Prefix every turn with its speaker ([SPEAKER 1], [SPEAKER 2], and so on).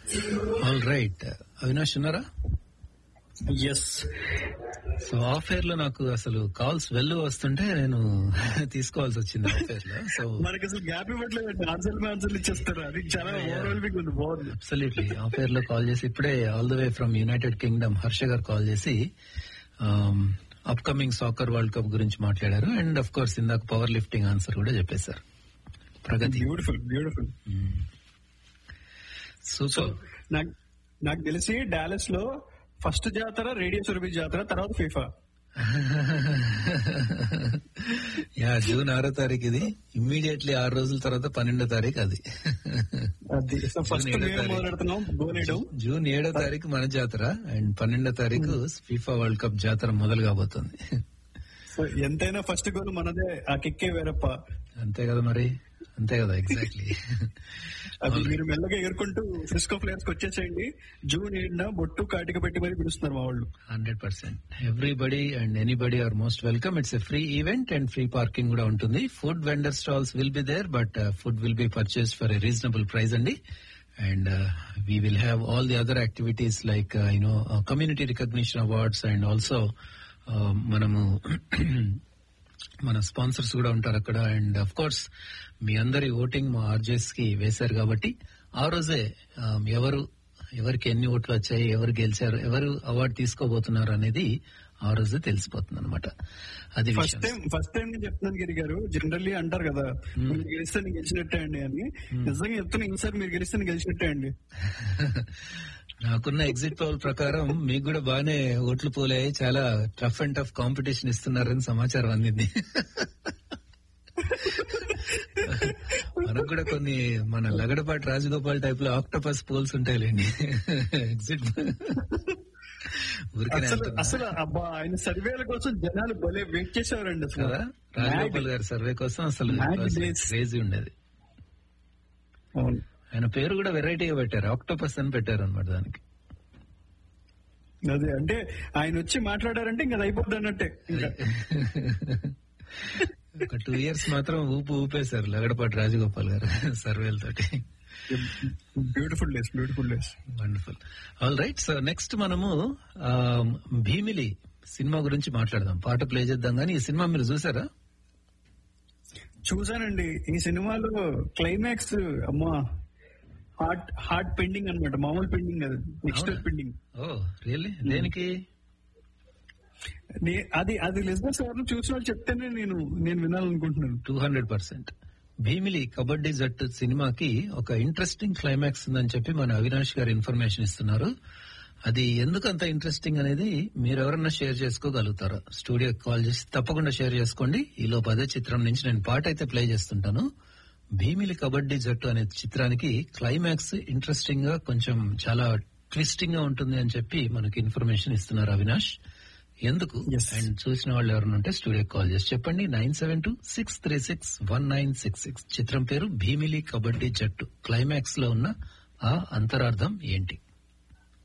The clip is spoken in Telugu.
[SPEAKER 1] ఆల్ రైట్ అవినాష్ ఉన్నారా
[SPEAKER 2] ఎస్
[SPEAKER 1] సో ఆఫ్ ఎయిర్ లో నాకు అసలు కాల్స్ వెళ్ళు వస్తుంటే నేను తీసుకోవాల్సి వచ్చింది ఆఫ్ ఎయిర్ లో సో
[SPEAKER 2] మనకి అసలు గ్యాప్ ఇవ్వట్లేదు ఆన్సర్ ఆన్సర్లు ఇచ్చేస్తారు అది చాలా ఓవరాల్ ఉంది బాగుంది
[SPEAKER 1] అబ్సల్యూట్లీ ఆఫ్ ఎయిర్ లో కాల్ చేసి ఇప్పుడే all the way from United Kingdom Harsha గారు కాల్ చేసి అప్కమింగ్ సాకర్ వరల్డ్ కప్ గురించి మాట్లాడారు అండ్ అఫ్ కోర్స్ ఇందాక పవర్ లిఫ్టింగ్ ఆన్సర్ కూడా చెప్పేశారు Pragathi
[SPEAKER 2] beautiful beautiful so
[SPEAKER 1] super
[SPEAKER 2] నాకు నాకు తెలిసి డాలస్ లో ఫస్ట్ జాతర రేడియో సురభి జాతర తర్వాత ఫీఫా
[SPEAKER 1] యా జూన్ ఆరో తారీఖు ఇది ఇమ్మీడియట్లీ ఆరు రోజుల తర్వాత పన్నెండో తారీఖు అది
[SPEAKER 2] అది సో ఫస్ట్
[SPEAKER 1] ఏడో
[SPEAKER 2] మేము
[SPEAKER 1] తారీఖు.
[SPEAKER 2] మొదలెడుతున్నాం గోల్ వేయడం
[SPEAKER 1] జూన్ ఏడో తారీఖు మన జాతర అండ్ పన్నెండో తారీఖు ఫీఫా వరల్డ్ కప్ జాతర మొదలు కాబోతుంది
[SPEAKER 2] సో ఎంతైనా ఫస్ట్ గోల్ మనదే ఆ కిక్కే వేరప్ప
[SPEAKER 1] అంతే కదా మరి అంతే కదా ఎగ్జాక్ట్లీ
[SPEAKER 2] అది మీరు మెల్లగా ఎగురుకుంటూ ఫ్రిస్కో ప్లేయర్స్ కి వచ్చేసేయండి జూన్ ఏడున బొట్టు కాటిక పెట్టి మరి పిలుస్తున్నారు మా వాళ్ళు
[SPEAKER 1] hundred percent everybody and anybody are most welcome it's a free event and free parking కూడా ఉంటుంది food vendor stalls will be there but food will be purchase for a reasonable price అండి and we will have all the other activities like you know community recognition awards and also మనము మన స్పాన్సర్స్ కూడా ఉంటారు అక్కడ అండ్ అఫ్ కోర్స్ మీ అందరి ఓటింగ్ మా ఆర్జేస్ కి వేశారు కాబట్టి ఆ రోజే um, ఎవరు ఎవరికి ఎన్ని ఓట్లు వచ్చాయి ఎవరు గెలిచారు ఎవరు అవార్డు తీసుకోబోతున్నారు అనేది ఆ రోజే తెలిసిపోతుంది అనమాట అది
[SPEAKER 2] ఫస్ట్
[SPEAKER 1] విషయం
[SPEAKER 2] టైం ఫస్ట్ టైం నేను చెప్తున్నాను గిరి గారు జనరల్లీ అంటారు కదా మీరు గెలిస్తే నేను గెలిచినట్టే అండి అని నిజంగా చెప్తున్నా ఈసారి మీరు గెలిస్తే నేను గెలిచినట్టే అండి
[SPEAKER 1] నాకున్న ఎగ్జిట్ పోల్ ప్రకారం మీకు కూడా బాగానే ఓట్లు పోలాయి చాలా టఫ్ అండ్ టఫ్ కాంపిటీషన్ ఇస్తున్నారని సమాచారం అందింది మనకు కూడా కొన్ని మన లగడపాటి రాజగోపాల్ టైప్ లో ఆక్టోపస్ పోల్స్ ఉంటాయిలేండి ఎగ్జిట్ ఊరికనే
[SPEAKER 2] అసలు
[SPEAKER 1] అంటున్నా.
[SPEAKER 2] అసలు అబ్బా ఆయన సర్వేల కోసం జనాలు భలే వెయిట్ చేసేవారండి అసలు
[SPEAKER 1] కదా రాజగోపాల్ గారి సర్వే కోసం అసలు
[SPEAKER 2] Mad days.
[SPEAKER 1] క్రేజీ ఉండేది
[SPEAKER 2] అవును.
[SPEAKER 1] ఆయన పేరు కూడా వెరైటీగా పెట్టారు ఆక్టోపస్ అని పెట్టారు అనమాట దానికి
[SPEAKER 2] అదే అంటే ఆయన వచ్చి మాట్లాడారంటే ఇంకా అది అయిపోద్ది అన్నట్టే ఇంకా
[SPEAKER 1] ఒక టూ ఇయర్స్ మాత్రం ఊపు ఊపేశారు లగడపాటి రాజగోపాల్ గారు సర్వేల తోటి
[SPEAKER 2] beautiful days beautiful days
[SPEAKER 1] wonderful all right so next మనము ఆ, భీమిలి సినిమా గురించి మాట్లాడదాం పాట ప్లే చేద్దాం కానీ ఈ సినిమా మీరు చూసారా
[SPEAKER 2] చూసానండి ఈ సినిమాలో క్లైమాక్స్ అమ్మా హార్ట్ హార్ట్ పెండింగ్ అన్నమాట మామూలు పెండింగ్ అది నెక్స్ట్
[SPEAKER 1] అవునా?
[SPEAKER 2] పెండింగ్
[SPEAKER 1] ఓ రియల్లీ దేనికి
[SPEAKER 2] అది అది లిజినెస్ ఎవరు చూసిన వాళ్ళు చెప్తేనే నేను నేను వినాలనుకుంటున్నాను
[SPEAKER 1] two hundred percent Bheemili Kabaddi Jattu సినిమాకి ఒక ఇంట్రెస్టింగ్ క్లైమాక్స్ ఉందని చెప్పి మన అవినాష్ గారు ఇన్ఫర్మేషన్ ఇస్తున్నారు అది ఎందుకు అంత ఇంట్రెస్టింగ్ అనేది మీరు ఎవరన్నా షేర్ చేసుకోగలుగుతారా స్టూడియో కాల్ చేసి తప్పకుండా షేర్ చేసుకోండి ఈ లోపు అదే చిత్రం నుంచి నేను పాట అయితే ప్లే చేస్తుంటాను భీమిలి కబడ్డీ జట్టు అనే చిత్రానికి క్లైమాక్స్ ఇంట్రెస్టింగ్ గా కొంచెం చాలా ట్విస్టింగ్ గా ఉంటుంది అని చెప్పి మనకి ఇన్ఫర్మేషన్ ఇస్తున్నారు అవినాష్ ఎందుకు
[SPEAKER 2] Yes.
[SPEAKER 1] అండ్ చూసిన వాళ్ళు ఎవరైనా ఉంటే స్టూడియో కాల్ చేసి చెప్పండి nine seven two six three six one nine six six చిత్రం పేరు భీమిలి కబడ్డీ జట్టు క్లైమాక్స్ లో ఉన్న ఆ అంతరార్థం ఏంటి